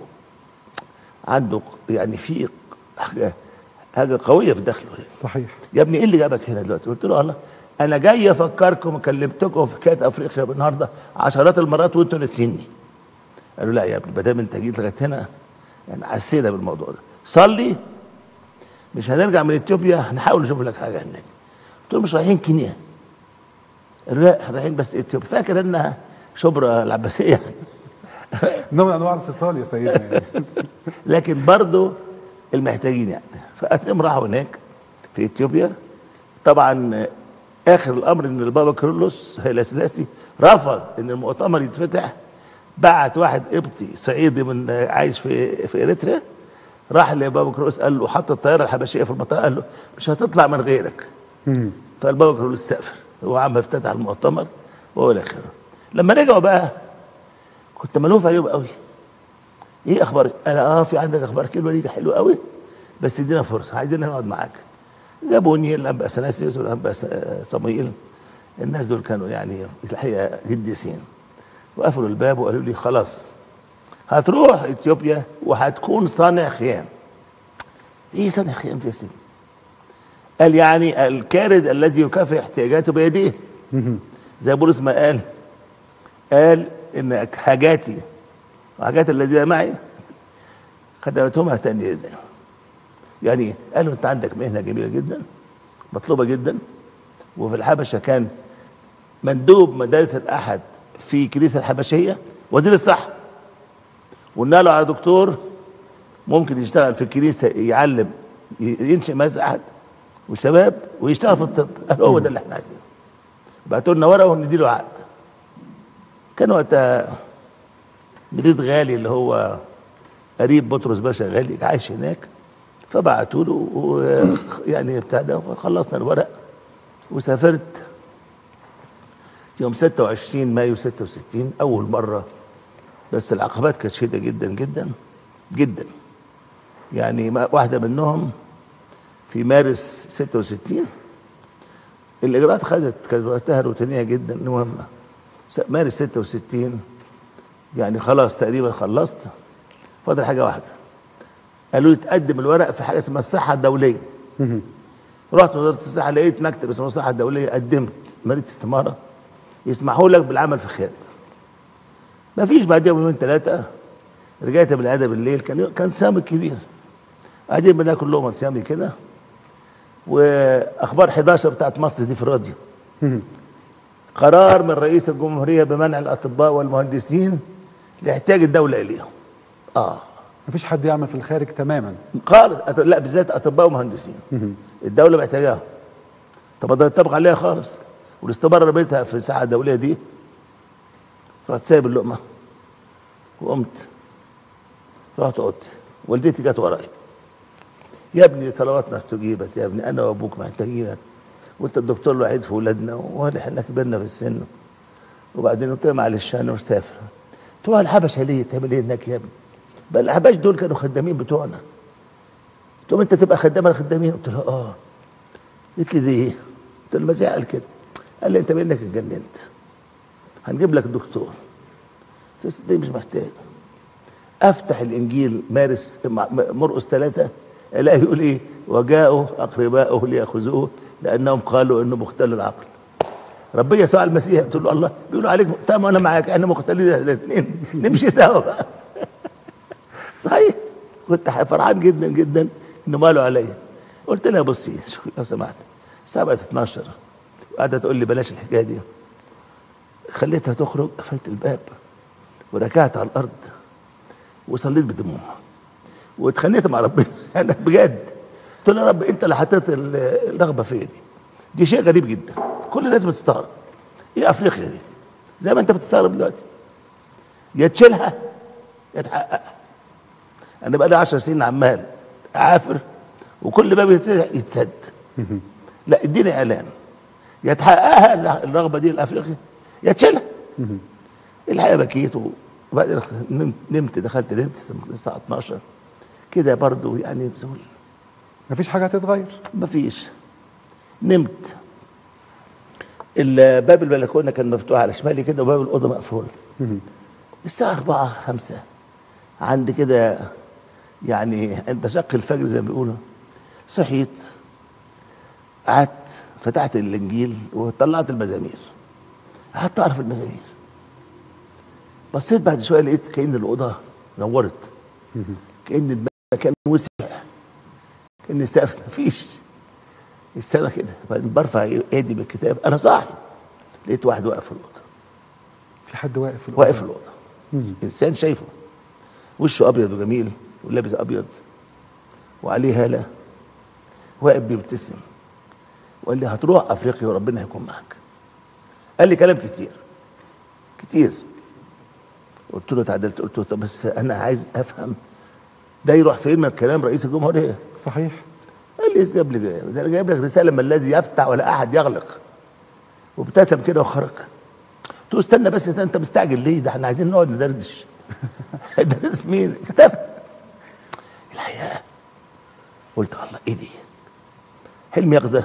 عنده يعني في حاجه حاجه قويه في داخله صحيح يا ابني ايه اللي جابك هنا دلوقتي؟ قلت له الله انا جاي افكركم كلمتكم في كاس افريقيا النهارده عشرات المرات وانتوا ناسيني. قالوا لا يا ابني ما دام انت جيت لغايه هنا يعني حسينا بالموضوع ده. صلي مش هنرجع من اثيوبيا هنحاول نشوف لك حاجه هناك. قلت له مش رايحين كينيا. قالوا لا احنا رايحين بس اثيوبيا فاكر انها شبرا العباسيه نوع من انواع الفصال يا سيدنا يعني. لكن برضه المحتاجين يعني فاتم راحوا هناك في اثيوبيا طبعا اخر الامر ان البابا كيرلس هيلا سلاسي رفض ان المؤتمر يتفتح بعت واحد قبطي صعيدي من عايش في في اريتريا راح لبابا كيرلس قال له حط الطياره الحبشيه في المطار قال له مش هتطلع من غيرك مم. فالبابا كيرلس سافر هو عم افتتح المؤتمر وهو الى اخره لما رجعوا بقى كنت ملوف عليهم قوي ايه اخبارك؟ قال اه في عندك اخبار كلمه ليك حلوه قوي بس ادينا فرصه عايزين نقعد معاك جابوني الانبا اثناسيوس والانبا صموئيل الناس دول كانوا يعني الحقيقه قديسين وقفلوا الباب وقالوا لي خلاص هتروح اثيوبيا وهتكون صانع خيام ايه صانع خيام دي يا سيدي؟ قال يعني الكارز الذي يكافئ احتياجاته بيديه مم. زي بولس ما قال قال ان حاجاتي وحاجات الذين معي خدمتهم اهتني جدا يعني قالوا انت عندك مهنه جميله جدا مطلوبه جدا وفي الحبشه كان مندوب مدارس الاحد في كنيسه الحبشيه وزير الصحه وقلنا له على دكتور ممكن يشتغل في الكنيسه يعلم ينشئ مدارس احد وشباب ويشتغل في الطب قال هو ده اللي احنا عايزينه بعتوا لنا ورقه ونديله عقد كان وقتها جديد غالي اللي هو قريب بطرس باشا غالي عايش هناك فبعتوا له و- يعني بتاع ده وخلصنا الورق وسافرت يوم 26 مايو 66 اول مره بس العقبات كانت شديده جدا جدا جدا يعني ما- واحده منهم في مارس 66 الاجراءات خدت كانت وقتها روتينيه جدا المهم س- مارس 66 يعني خلاص تقريبا خلصت فاضل حاجه واحده قالوا لي تقدم الورق في حاجه اسمها الصحه الدوليه مم. رحت وزاره الصحه لقيت مكتب اسمه الصحه الدوليه قدمت ماليه استماره يسمحوا لك بالعمل في خيال ما فيش بعدها يومين ثلاثه رجعت من العياده بالليل كان كان سامي كبير قاعدين بناكل لقمه سامي كده واخبار 11 بتاعت مصر دي في الراديو مم. قرار من رئيس الجمهوريه بمنع الاطباء والمهندسين لاحتياج الدوله اليهم اه مفيش حد يعمل في الخارج تماما خالص أط- لا بالذات اطباء ومهندسين مم. الدوله محتاجاهم طب ده يطبق عليها خالص والاستماره رميتها في الساعه الدوليه دي رحت سايب اللقمه وقمت رحت اوضتي والدتي جت ورايا يا ابني صلواتنا استجيبت يا ابني انا وابوك محتاجينك وانت الدكتور الوحيد في ولادنا واحنا احنا كبرنا في السن وبعدين قلت لها معلش انا مسافر قلت لها الحبشه ليه تعمل ايه هناك يا ابني بقى الحبش دول كانوا خدامين بتوعنا قلت لهم انت تبقى خدام الخدامين قلت لها اه قلت لي ليه؟ قلت له المسيح قال كده قال لي انت بانك اتجننت هنجيب لك دكتور قلت له دي مش محتاج افتح الانجيل مارس م- مرقس ثلاثه الاقي يقول ايه وجاءوا اقرباؤه لياخذوه لانهم قالوا انه مختل العقل ربنا يسوع المسيح قلت له الله بيقولوا عليك تمام انا معاك احنا مختلين الاثنين نمشي سوا بقى صحيح كنت فرحان جدا جدا انه ماله عليا قلت لها بصي شوفي لو سمحت الساعه بقت 12 وقاعده تقول لي بلاش الحكايه دي خليتها تخرج قفلت الباب وركعت على الارض وصليت بدموع واتخانقت مع ربنا انا بجد قلت له يا رب انت اللي حطيت ال- الرغبه فيا دي دي شيء غريب جدا كل الناس بتستغرب ايه افريقيا دي زي ما انت بتستغرب دلوقتي يا تشيلها يا تحققها انا بقى لي 10 سنين عمال اعافر وكل باب يتفتح يتسد لا اديني اعلان يا تحققها الرغبه دي الافريقي يا تشيلها الحقيقه بكيت وبعدين نمت, نمت دخلت نمت الساعه 12 كده برضو يعني بزول مفيش حاجه هتتغير مفيش نمت ال- باب البلكونه كان مفتوح على شمالي كده وباب الاوضه مقفول الساعه 4 5 عند كده يعني عند شق الفجر زي ما بيقولوا صحيت قعدت فتحت الانجيل وطلعت المزامير قعدت اقرا في المزامير بصيت بعد شويه لقيت كأن الاوضه نورت كأن المكان وسع كأن السقف مفيش السما كده بعدين برفع ايدي بالكتاب انا صاحي لقيت واحد واقف في الاوضه في حد واقف في الأوضة. واقف في الاوضه انسان شايفه وشه ابيض وجميل ولابس ابيض وعليه هاله واقف بيبتسم وقال لي هتروح افريقيا وربنا هيكون معاك قال لي كلام كتير كتير قلت له تعدلت قلت له طب بس انا عايز افهم ده يروح فين من كلام رئيس الجمهوريه صحيح قال لي جاب لي ده انا جايب لك رساله من الذي يفتح ولا احد يغلق وابتسم كده وخرج قلت له استنى بس استنى انت مستعجل ليه ده احنا عايزين نقعد ندردش ندردش مين اختفى الحقيقه قلت الله ايه دي حلم يقظه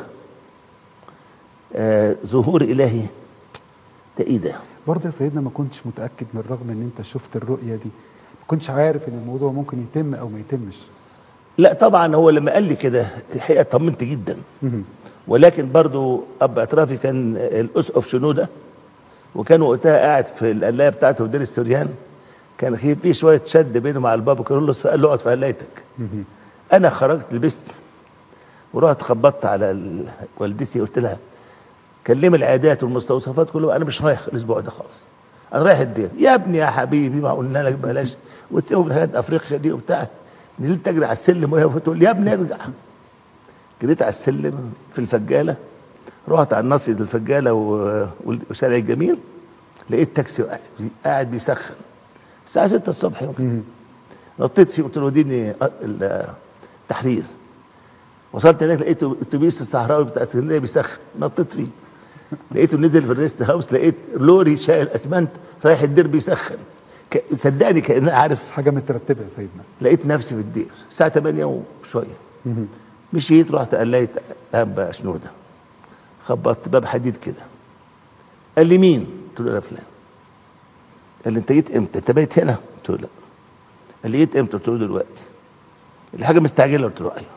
آه ظهور الهي ده ايه ده برضه يا سيدنا ما كنتش متاكد من الرغم ان انت شفت الرؤيه دي ما كنتش عارف ان الموضوع ممكن يتم او ما يتمش لا طبعا هو لما قال لي كده الحقيقه طمنت جدا ولكن برضو اب اعترافي كان الاسقف شنوده وكان وقتها قاعد في القلايه بتاعته في دير السوريان كان في في شويه شد بينه مع البابا كارلوس فقال له اقعد في قلايتك انا خرجت لبست ورحت خبطت على ال- والدتي قلت لها كلم العيادات والمستوصفات كله انا مش رايح الاسبوع ده خالص انا رايح الدير يا ابني يا حبيبي ما قلنا لك بلاش وتسيبوا من حاجات افريقيا دي وبتاع نزلت اجري على السلم وهي بتقول لي يا ابني ارجع جريت على السلم في الفجاله رحت على الناصيه الفجاله و- وشارع الجميل لقيت تاكسي قاعد- قاعد بيسخن الساعه 6 الصبح يمكن نطيت فيه قلت له وديني التحرير وصلت هناك لقيت اتوبيس الصحراوي بتاع اسكندريه بيسخن نطيت فيه لقيته نزل في الريست هاوس لقيت لوري شايل اسمنت رايح الدير بيسخن ك- صدقني كان عارف حاجه مترتبه يا سيدنا لقيت نفسي في الدير الساعه 8 وشويه مشيت رحت قليت انبا شنوده خبطت باب حديد كده قال لي مين؟ قلت له انا فلان قال لي انت جيت امتى؟ انت بايت هنا؟ قلت له لا قال لي جيت امتى؟ قلت له دلوقتي الحاجه مستعجله قلت له ايوه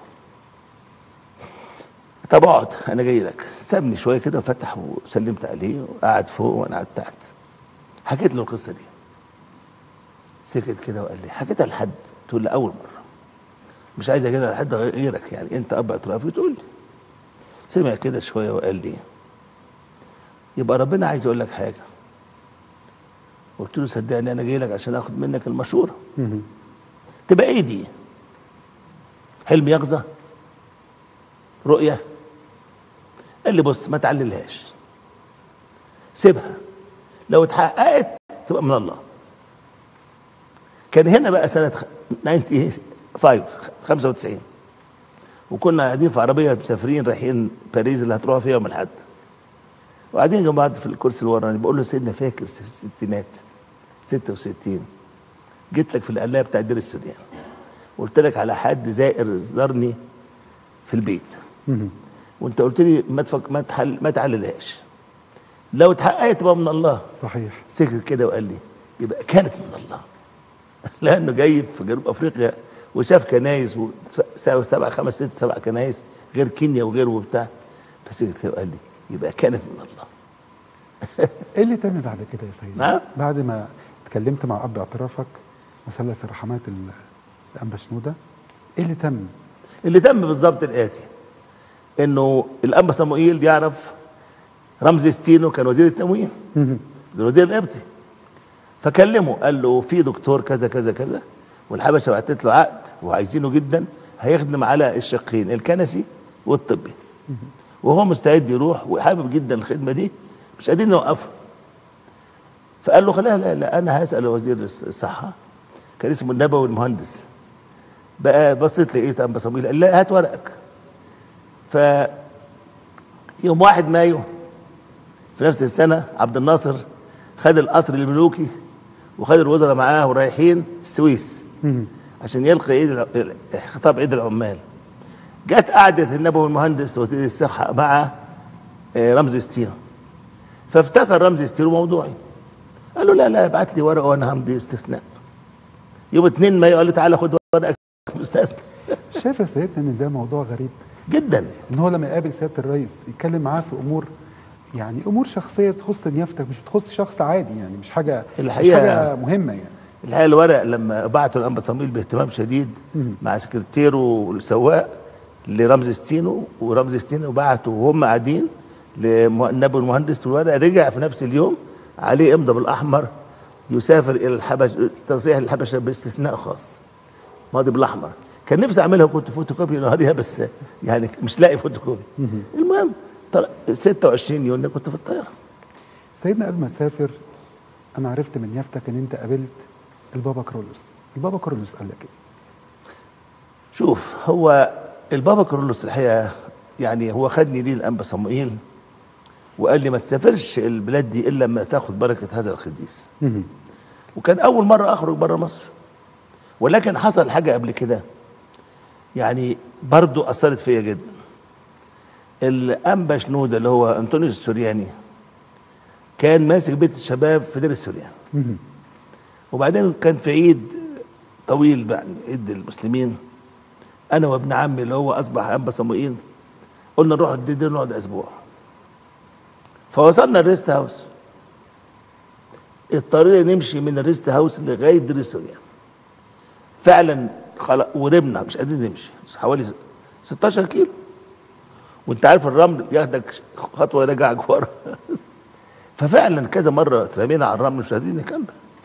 طب اقعد انا جاي لك سابني شويه كده وفتح وسلمت عليه وقعد فوق وانا قعدت تحت حكيت له القصه دي سكت كده وقال لي حكيتها لحد تقول لي اول مره مش عايز اجيبها لحد غيرك يعني انت اب اعترافي تقول لي سمع كده شويه وقال لي يبقى ربنا عايز يقول لك حاجه قلت له صدقني انا جاي لك عشان اخد منك المشوره تبقى ايه دي حلم يقظه رؤيه قال لي بص ما تعللهاش سيبها لو اتحققت تبقى من الله كان هنا بقى سنة خ- 95 95 وكنا قاعدين في عربية مسافرين رايحين باريس اللي هتروح فيها يوم الأحد وقاعدين جنب بعض في الكرسي الوراني بقول له سيدنا فاكر في الستينات 66 جيت لك في القلاية بتاع دير السودان قلت لك على حد زائر زارني في البيت وانت قلت لي ما تفك ما تحل ما تعللهاش لو اتحققت تبقى من الله صحيح سكت كده وقال لي يبقى كانت من الله لانه جاي في جنوب افريقيا وشاف كنايس وساوي سبع خمس ست سبع كنايس غير كينيا وغيره وبتاع فسكت كده وقال لي يبقى كانت من الله ايه اللي تم بعد كده يا سيدنا؟ نعم. بعد ما اتكلمت مع اب اعترافك مثلث الرحمات ال- الانبا شنوده ايه اللي تم؟ اللي تم بالظبط الاتي انه الانبا صموئيل يعرف رمزي ستينو كان وزير التموين الوزير القبطي فكلمه قال له في دكتور كذا كذا كذا والحبشه بعتت له عقد وعايزينه جدا هيخدم على الشقين الكنسي والطبي وهو مستعد يروح وحابب جدا الخدمه دي مش قادرين نوقفه فقال له لا لا لا انا هسال وزير الصحه كان اسمه النبوي المهندس بقى بصيت لقيت انبا صمويل قال لا هات ورقك ف يوم واحد مايو في نفس السنه عبد الناصر خد القطر الملوكي وخد الوزراء معاه ورايحين السويس مم. عشان يلقي عيد الع- خطاب عيد العمال جت قعدة النبوي المهندس وزير الصحة مع آه، رمزي ستيرو فافتكر رمزي ستيرو موضوعي قال له لا لا ابعت لي ورقة وانا همضي استثناء يوم 2 مايو قال له تعالى خد ورقك مستثنى شايف يا سيدنا ان ده موضوع غريب جدا ان هو لما يقابل سياده الرئيس يتكلم معاه في امور يعني امور شخصيه تخص نيافتك مش بتخص شخص عادي يعني مش حاجه مش الحقيقة- حاجه مهمه يعني الحقيقة الورق لما بعته الأنبا صمويل باهتمام شديد مم. مع سكرتيره والسواق لرمزي ستينو ورمزي ستينو بعته وهم قاعدين للنبي المهندس والورق رجع في نفس اليوم عليه امضى بالاحمر يسافر الى الحبش تصريح الحبشه باستثناء خاص ماضي بالاحمر كان نفسي اعملها وكنت فوتوكوبي نهاريها بس يعني مش لاقي فوتوكوبي المهم طل- 26 يونيو كنت في الطياره سيدنا قبل ما تسافر انا عرفت من يافتك ان انت قابلت البابا كرولوس البابا كرولوس قال لك ايه شوف هو البابا كارلوس الحقيقه يعني هو خدني ليه الانبا صموئيل وقال لي ما تسافرش البلاد دي الا لما تاخد بركه هذا القديس مم. وكان اول مره اخرج بره مصر ولكن حصل حاجه قبل كده يعني برضو اثرت فيا جدا الانبا شنوده اللي هو انطونيوس السورياني كان ماسك بيت الشباب في دير السوريان مم. وبعدين كان في عيد طويل يعني عيد المسلمين انا وابن عمي اللي هو اصبح انبا صموئيل قلنا نروح الدير نقعد اسبوع فوصلنا الريست هاوس الطريق نمشي من الريست هاوس لغايه دير السوريان فعلا خلاص وربنا مش قادرين نمشي حوالي 16 كيلو وانت عارف الرمل ياخدك خطوه يرجعك ورا ففعلا كذا مره اترمينا على الرمل مش قادرين نكمل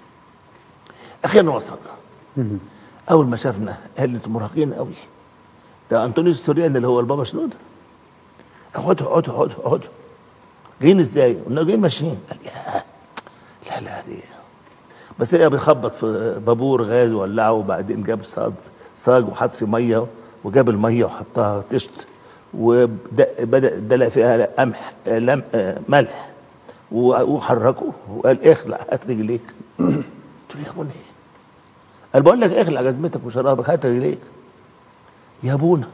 اخيرا وصلنا مم. اول ما شافنا قال لي انتوا مرهقين قوي ده انطونيوس السورياني اللي هو البابا شنوده اقعدوا اقعدوا اقعدوا اقعدوا جايين ازاي؟ قلنا جايين ماشيين قال يا لا لا دي بس هي بيخبط في بابور غاز ولعه وبعدين جاب صاج صاج وحط فيه ميه وجاب الميه وحطها تشت وبدا دلق فيها قمح آه، لم آه، ملح و- وحركه وقال اخلع هات رجليك قلت له يا ابونا ايه؟ قال بقول لك اخلع جزمتك وشرابك هات رجليك يا ابونا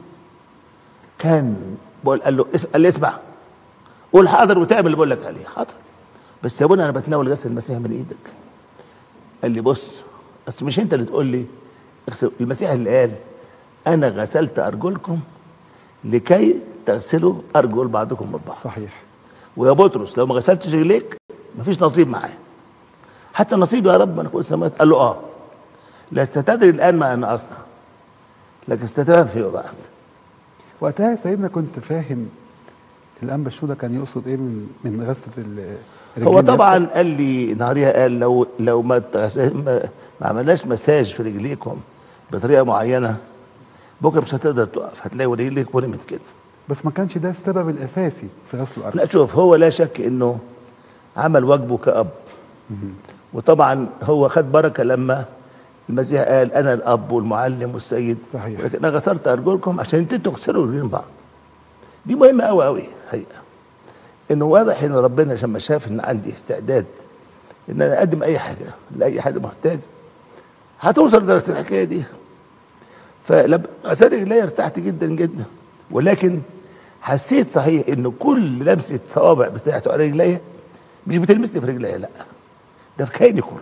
كان بقول قال له اس- قال لي اسمع قول حاضر وتعمل اللي بقول لك عليه حاضر بس يا ابونا انا بتناول غسل المسيح من ايدك قال لي بص بس مش انت اللي تقول لي اغسل المسيح اللي قال انا غسلت ارجلكم لكي تغسلوا ارجل بعضكم من بعض صحيح ويا بطرس لو ما غسلتش رجليك مفيش نصيب معايا حتى نصيب يا رب انا فوق السماوات قال له اه لا تدري الان ما انا اصنع لكن ستفهم فيما بعد وقتها يا سيدنا كنت فاهم الانبا شوده كان يقصد ايه من من غسل ال- هو رجلين طبعا يافتك؟ قال لي نهاريها قال لو لو ما تغس- ما ما عملناش مساج في رجليكم بطريقه معينه بكره مش هتقدر تقف هتلاقي رجليك ورمت كده بس ما كانش ده السبب الاساسي في غسل الارجل لا شوف هو لا شك انه عمل واجبه كأب وطبعا هو خد بركة لما المسيح قال أنا الأب والمعلم والسيد صحيح. ولكن أنا غسلت أرجلكم عشان انتوا تغسلوا رجلين بعض دي مهمة أوي أوي حقيقة إنه واضح إن ربنا لما شاف إن عندي استعداد إن أنا أقدم أي حاجة لأي حد محتاج هتوصل لدرجة الحكاية دي فلما غسل رجلي ارتحت جدا جدا ولكن حسيت صحيح ان كل لمسه صوابع بتاعته على رجليا مش بتلمسني في رجليا لا ده في كياني كله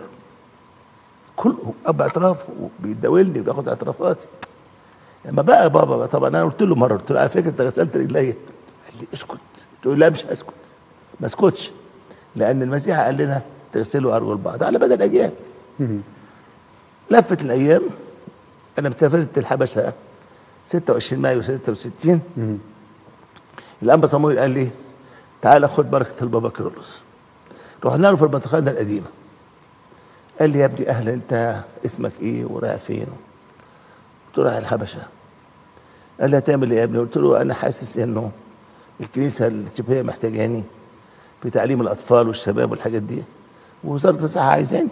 كله اب اعتراف وبيداولني وبياخد اعترافاتي لما بقى بابا بقى طبعا انا قلت له مره قلت له على فكره انت غسلت رجليا قال لي اسكت قلت له لا مش هسكت ما اسكتش لان المسيح قال لنا تغسلوا ارجل بعض على مدى الاجيال مم. لفت الايام انا مسافرت الحبشه 26 مايو 66 مم. الانبا صمويل قال لي تعالى خد بركه البابا كيرلس رحنا له في المنطقه القديمه قال لي يا ابني اهلا انت اسمك ايه ورايح فين قلت له رايح الحبشه قال لي هتعمل ايه يا ابني قلت له انا حاسس انه الكنيسه الاتيوبيه محتاجاني في تعليم الاطفال والشباب والحاجات دي ووزاره الصحه عايزاني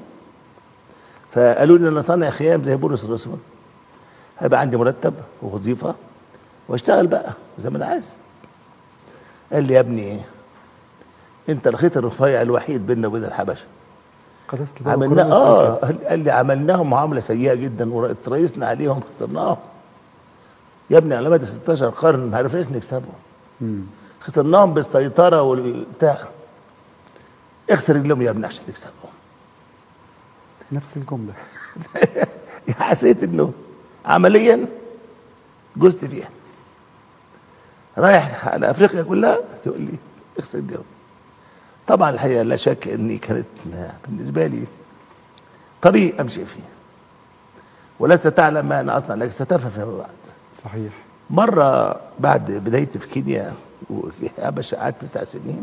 فقالوا لي انا صانع خيام زي بولس الرسول هيبقى عندي مرتب ووظيفه واشتغل بقى زي ما انا عايز قال لي يا ابني انت الخيط الرفيع الوحيد بيننا وبين الحبشه قداسه البابا عملنا كورنثوس قال اه كده. قال- قال لي عملناهم معامله سيئه جدا وتريسنا عليهم خسرناهم يا ابني على مدى 16 قرن ما عرفناش نكسبهم مم. خسرناهم بالسيطره والبتاع اخسر رجلهم يا ابني عشان تكسبهم نفس الجمله حسيت انه عمليا جزت فيها رايح على افريقيا كلها تقول لي اخسر الجو طبعا الحقيقه لا شك اني كانت بالنسبه لي طريق امشي فيه ولست تعلم ما انا اصنع لك ستفهم فيما بعد صحيح مره بعد بدايتي في كينيا وحبش قعدت تسع سنين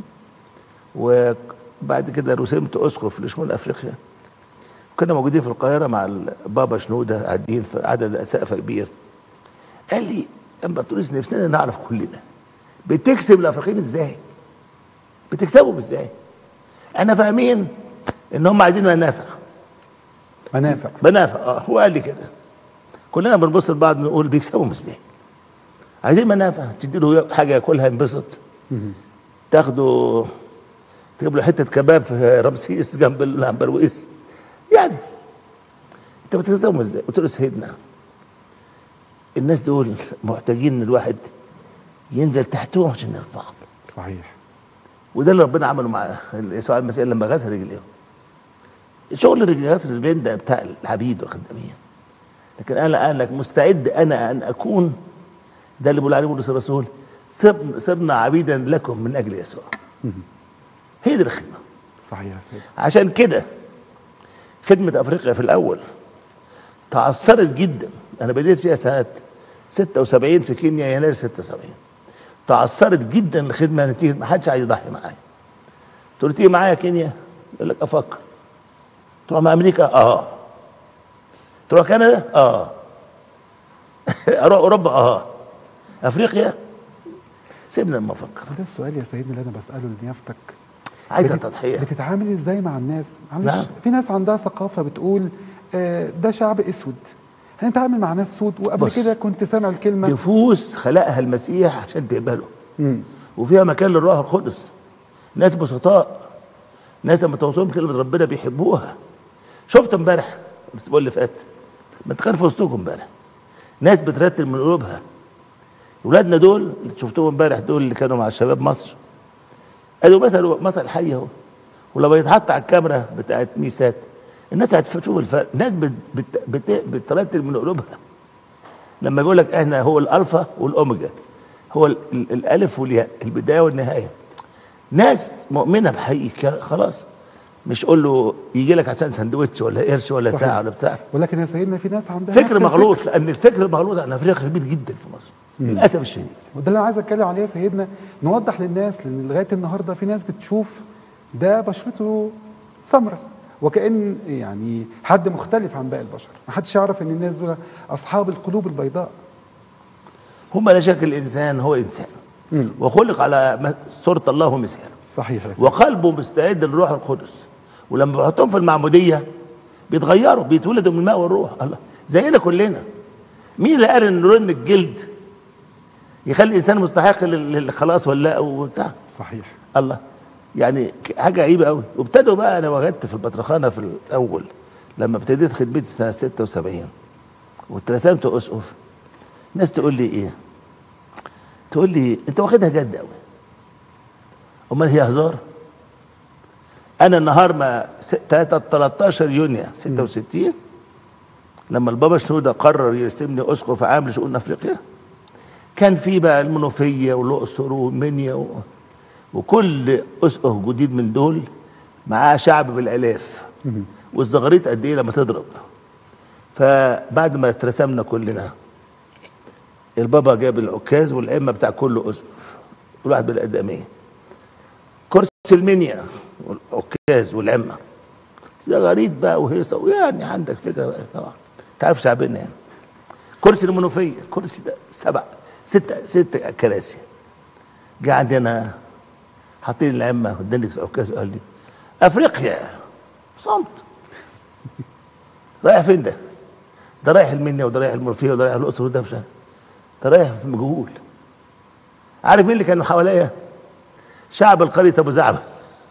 وبعد كده رسمت اسقف لشمال افريقيا كنا موجودين في القاهره مع البابا شنوده قاعدين في عدد اسقفه كبير قال لي اما تونس نفسنا نعرف كلنا بتكسب الافريقيين ازاي؟ بتكسبهم ازاي؟ احنا فاهمين ان هم عايزين منافع منافع منافع اه هو قال لي كده كلنا بنبص لبعض نقول بيكسبهم ازاي؟ عايزين منافع تدي له حاجه ياكلها ينبسط مم. تاخده تجيب له حته كباب في رمسيس جنب الهمبرويس يعني انت بتكسبهم ازاي؟ قلت له سيدنا الناس دول محتاجين ان الواحد ينزل تحتهم عشان يرفعهم صحيح وده اللي ربنا عمله مع يسوع المسيح لما غسل رجليهم شغل رجل غسل الرجلين ده بتاع العبيد والخدامين لكن انا قال لك مستعد انا ان اكون ده اللي بيقول عليه بولس الرسول صرنا صرنا عبيدا لكم من اجل يسوع مم. هي دي الخدمه صحيح يا سيدي عشان كده خدمة أفريقيا في الأول تعثرت جدا أنا بديت فيها سنة 76 في كينيا يناير 76 تعثرت جدا الخدمة نتيجة ما حدش عايز يضحي معايا تقول له تيجي معايا كينيا يقول لك أفكر تروح مع أمريكا آه تروح كندا آه أروح أوروبا آه أفريقيا سيبنا لما أفكر وده السؤال يا سيدنا اللي انا بساله لنيافتك عايزة بتت- تضحية بتتعامل ازاي مع الناس معلش نعم. في ناس عندها ثقافه بتقول آه، ده شعب اسود هنتعامل مع ناس سود وقبل بص. كده كنت سامع الكلمه نفوس خلقها المسيح عشان تقبله مم. وفيها مكان للروح القدس ناس بسطاء ناس لما توصلهم كلمه ربنا بيحبوها شفت امبارح الاسبوع اللي فات ما كان في وسطكم امبارح ناس بترتل من قلوبها ولادنا دول اللي شفتهم امبارح دول اللي كانوا مع شباب مصر قالوا مثل مثل حي اهو ولما يتحط على الكاميرا بتاعت ميسات الناس هتشوف الفرق ناس بت بت بت بترتل من قلوبها لما بيقول لك احنا هو الالفا والاوميجا هو ال ال الالف والياء البدايه والنهايه ناس مؤمنه بحقيقه خلاص مش قول له يجي لك عشان سندوتش ولا قرش ولا صحيح. ساعه ولا بتاع ولكن يا سيدنا في ناس عندها نفس فكر الفكر. مغلوط لان الفكر المغلوط عن افريقيا كبير جدا في مصر للاسف الشديد وده اللي انا عايز اتكلم عليه يا سيدنا نوضح للناس لان لغايه النهارده في ناس بتشوف ده بشرته سمراء وكأن يعني حد مختلف عن باقي البشر ما حدش يعرف ان الناس دول اصحاب القلوب البيضاء هم لا شك الانسان هو انسان مم. وخلق على م- صوره الله ومثاله صحيح يا سيدنا وقلبه مستعد للروح القدس ولما بيحطهم في المعموديه بيتغيروا بيتولدوا من الماء والروح الله زينا كلنا مين اللي قال ان لون الجلد يخلي الانسان مستحق لل- للخلاص ولا لا وبتاع صحيح الله يعني ك- حاجه عجيبه قوي وابتدوا بقى انا وجدت في البطرخانه في الاول لما ابتديت خدمتي سنه 76 واترسمت اسقف ناس تقول لي ايه؟ تقول لي انت واخدها جد قوي امال هي هزار؟ انا النهار ما س- 3 13 يونيو 66 لما البابا شنوده قرر يرسمني اسقف عام لشؤون افريقيا كان في بقى المنوفيه والاقصر ومنيا و... وكل اسقف جديد من دول معاه شعب بالالاف مم. والزغاريت قد ايه لما تضرب فبعد ما اترسمنا كلنا البابا جاب العكاز والائمه بتاع كل اسقف كل واحد بالاداميه كرسي المنيا والعكاز والعمه زغاريت بقى وهيصه ويعني عندك فكره بقى طبعا انت عارف شعبنا يعني كرسي المنوفيه كرسي ده سبع ست ست كراسي جه عندنا حاطين العمه اداني عكاز وقال لي افريقيا صمت رايح فين ده؟ ده رايح المنيا وده رايح المنوفيه وده رايح الاقصر وده مش عارف. ده رايح في مجهول عارف مين اللي كانوا حواليا؟ شعب القريه ابو زعبل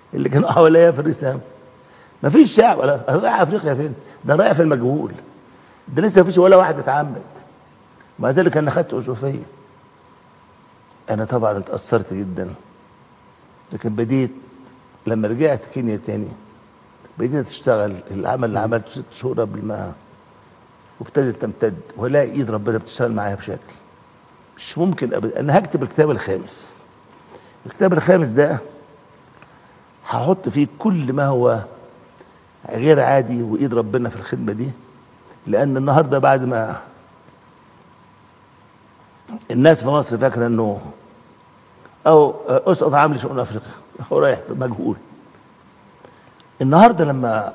اللي كانوا حواليا في الرسام مفيش شعب ولا رايح افريقيا فين ده رايح في المجهول ده لسه مفيش ولا واحد اتعمد مع ذلك انا خدت اشوفيه انا طبعا اتاثرت جدا لكن بديت لما رجعت كينيا تاني بديت اشتغل العمل اللي عملته ست شهور قبل ما وابتدت تمتد والاقي ايد ربنا بتشتغل معايا بشكل مش ممكن ابدا انا هكتب الكتاب الخامس الكتاب الخامس ده هحط فيه كل ما هو غير عادي وايد ربنا في الخدمه دي لان النهارده بعد ما الناس في مصر فاكره انه او اسقف عام لشؤون افريقيا هو رايح في مجهول النهارده لما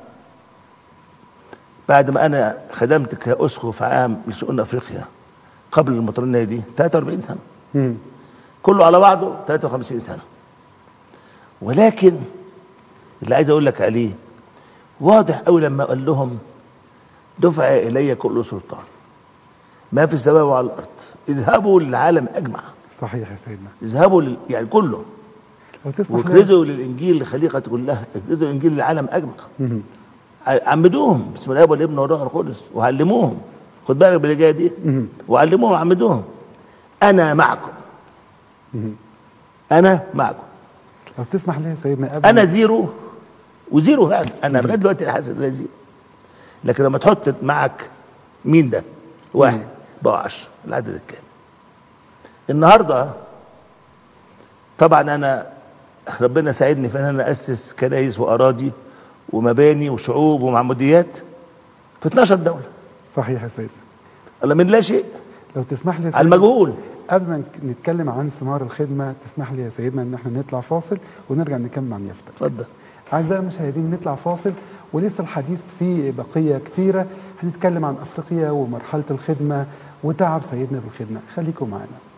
بعد ما انا خدمت كاسقف عام لشؤون افريقيا قبل المطرانيه دي 43 سنه مم. كله على بعضه 53 سنه ولكن اللي عايز اقول لك عليه واضح قوي لما قال لهم دفع الي كل سلطان ما في السماء وعلى الارض اذهبوا للعالم اجمع صحيح يا سيدنا اذهبوا لل... يعني كله لو تسمح لي واكرزوا للانجيل للخليقه كلها اكرزوا الانجيل للعالم اجمع مم. عمدوهم بسم الله والابن والروح القدس وعلموهم خد بالك باللي جايه دي مم. وعلموهم وعمدوهم انا معكم مم. انا معكم لو تسمح لي يا سيدنا قبل انا زيرو وزيرو فعلا انا لغايه دلوقتي حاسس ان أنا زيرو لكن لما تحط معك مين ده؟ واحد بقى 10 العدد الكامل النهارده طبعا انا ربنا ساعدني في ان انا اسس كنايس واراضي ومباني وشعوب ومعموديات في 12 دوله صحيح يا سيدنا الله من لا شيء لو تسمح لي يا على سيدنا المجهول قبل ما نك- نتكلم عن ثمار الخدمه تسمح لي يا سيدنا ان احنا نطلع فاصل ونرجع نكمل عن يفتح اتفضل أعزائي المشاهدين نطلع فاصل ولسه الحديث فيه بقية كتيرة هنتكلم عن أفريقيا ومرحلة الخدمة وتعب سيدنا في الخدمة خليكم معنا